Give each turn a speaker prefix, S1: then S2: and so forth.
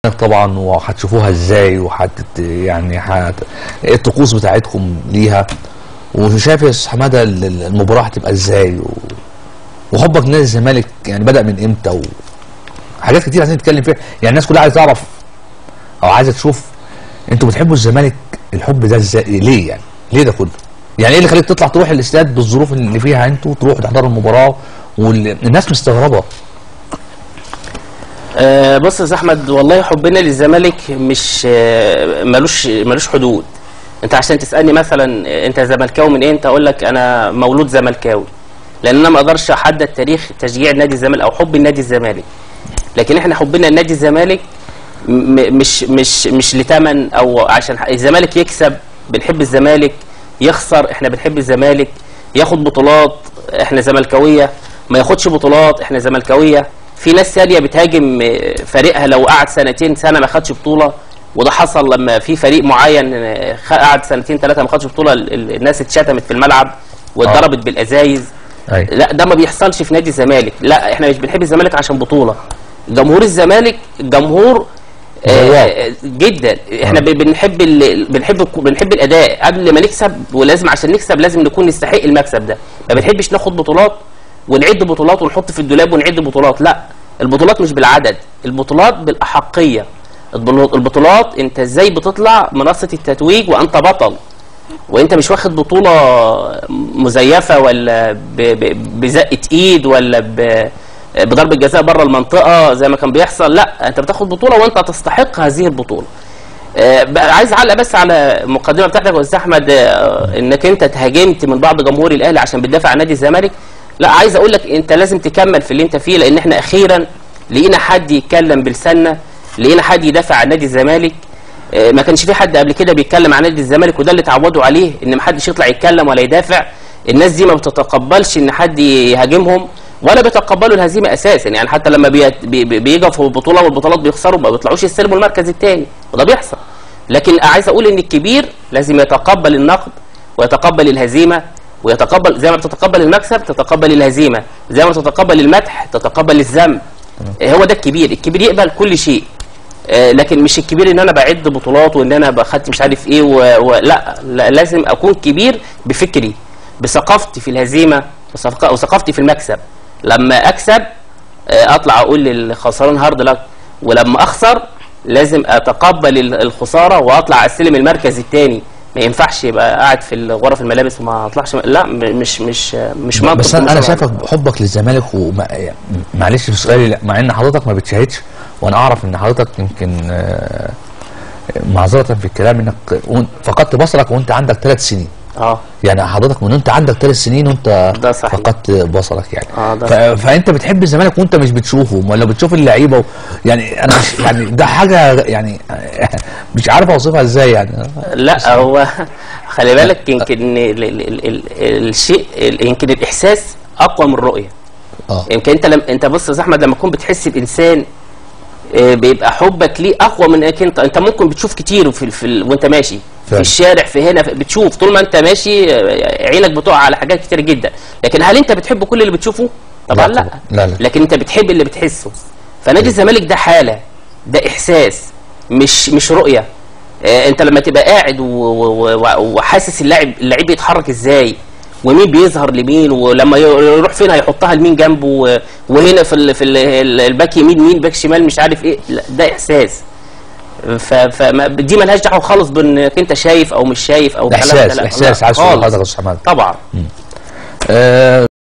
S1: طبعا وهتشوفوها ازاي وحت يعني حت... ايه الطقوس بتاعتكم ليها وشايف يا استاذ حماده ال- ال- المباراه هتبقى ازاي و... وحبك نادي الزمالك يعني بدا من امتى و... حاجات كتير عايزين نتكلم فيها يعني الناس كلها عايزه تعرف او عايزه تشوف انتوا بتحبوا الزمالك الحب ده ازاي ليه يعني ليه ده كله يعني ايه اللي خليك تطلع تروح الاستاد بالظروف اللي فيها انتوا تروحوا تحضروا المباراه والناس مستغربه
S2: آه، بص يا أستاذ احمد والله حبنا للزمالك مش آه، ملوش ملوش حدود انت عشان تسالني مثلا آه، انت زملكاوي من ايه انت اقول لك انا مولود زملكاوي لان انا ما اقدرش احدد تاريخ تشجيع نادي الزمالك او حب النادي الزمالك لكن احنا حبنا لنادي الزمالك م- مش مش مش لتمن او عشان ح- الزمالك يكسب بنحب الزمالك يخسر احنا بنحب الزمالك ياخد بطولات احنا زملكاويه ما ياخدش بطولات احنا زملكاويه في ناس ثانيه بتهاجم آه، فريقها لو قعد سنتين سنه ما خدش بطوله وده حصل لما في فريق معين آه، خ- قعد سنتين ثلاثه ما خدش بطوله ال- ال- الناس اتشتمت في الملعب واتضربت بالازايز
S1: ايوه
S2: لا ده ما بيحصلش في نادي الزمالك لا احنا مش بنحب الزمالك عشان بطوله جمهور الزمالك جمهور آه
S1: جواب.
S2: جدا احنا
S1: آه.
S2: ب- بنحب ال... بنحب الك- بنحب الاداء قبل ما نكسب ولازم عشان نكسب لازم نكون نستحق المكسب ده ما بنحبش ناخد بطولات ونعد بطولات ونحط في الدولاب ونعد بطولات لا البطولات مش بالعدد البطولات بالاحقيه البطولات- البطولات انت ازاي بتطلع منصه التتويج وانت بطل وانت مش واخد بطوله مزيفه ولا ب- ب- بزقه ايد ولا ب- بضربه جزاء بره المنطقه زي ما كان بيحصل لا انت بتاخد بطوله وانت تستحق هذه البطوله آه، بقى عايز اعلق بس على المقدمه بتاعتك يا استاذ احمد آه، انك انت اتهاجمت من بعض جمهور الاهلي عشان بتدافع عن نادي الزمالك لا عايز اقول لك انت لازم تكمل في اللي انت فيه لان احنا اخيرا لقينا حد يتكلم بلساننا لقينا حد يدافع عن نادي الزمالك آه، ما كانش في حد قبل كده بيتكلم عن نادي الزمالك وده اللي اتعودوا عليه ان ما حدش يطلع يتكلم ولا يدافع الناس دي ما بتتقبلش ان حد يهاجمهم ولا بيتقبلوا الهزيمه اساسا يعني حتى لما بي- بي- بي- بيجوا في بطوله والبطولات بيخسروا ما بيطلعوش يستلموا المركز الثاني وده بيحصل لكن عايز اقول ان الكبير لازم يتقبل النقد ويتقبل الهزيمه ويتقبل زي ما بتتقبل المكسب تتقبل الهزيمه زي ما تتقبل المدح تتقبل الذم آه، هو ده الكبير الكبير يقبل كل شيء آه، لكن مش الكبير ان انا بعد بطولات وان انا بخدت مش عارف ايه و... و... لا, لا لازم اكون كبير بفكري بثقافتي في الهزيمه وثق- وثقافتي في المكسب لما اكسب آه، اطلع اقول للخسران هارد لك ولما اخسر لازم اتقبل ال- الخساره واطلع استلم المركز الثاني ما ينفعش يبقى قاعد في غرف الملابس وما اطلعش م- لا م- مش مش مش منطق
S1: بس انا انا
S2: ومش
S1: شايفك حبك للزمالك وما يعني معلش في سؤالي لا، مع ان حضرتك ما بتشاهدش وانا اعرف ان حضرتك يمكن آه، معذره في الكلام انك وإن- فقدت بصرك وانت عندك ثلاث سنين
S2: اه
S1: يعني حضرتك من انت عندك ثلاث سنين وانت
S2: ده صحيح.
S1: فقدت بصرك يعني
S2: آه، ده
S1: ف... فانت بتحب الزمالك وانت مش بتشوفه ولا بتشوف اللعيبه و... يعني انا مش يعني ده حاجه يعني مش عارف اوصفها ازاي يعني
S2: لا هو خلي بالك يمكن ال- ال- ال- ال- الشيء ال- يمكن الاحساس اقوى من الرؤيه
S1: اه
S2: يمكن انت لم انت بص يا أستاذ احمد لما تكون بتحس بانسان آه، بيبقى حبك ليه اقوى من انك انت انت ممكن بتشوف كتير في, في ال... وانت ماشي في
S1: فعلا.
S2: الشارع في هنا في... بتشوف طول ما انت ماشي آه، عينك بتقع على حاجات كتير جدا لكن هل انت بتحب كل اللي بتشوفه طبعا
S1: لا
S2: لا,
S1: طبعاً. لا، لا.
S2: لكن انت بتحب اللي بتحسه فنادي الزمالك ده حاله ده احساس مش مش رؤيه آه، انت لما تبقى قاعد و- و- و- وحاسس اللاعب اللعيب بيتحرك ازاي ومين بيظهر لمين ولما ي- يروح فين هيحطها لمين جنبه و- وهنا في ال في ال الباك يمين مين باك شمال مش عارف ايه لا، ده احساس ف ف ما- دي ملهاش دعوه خالص بانك انت شايف او مش شايف او الكلام ده،
S1: احساس
S2: لا،
S1: احساس
S2: لا،
S1: عايز تقول
S2: خالص.
S1: لحضرتك يا استاذ حماد
S2: طبعا
S1: آه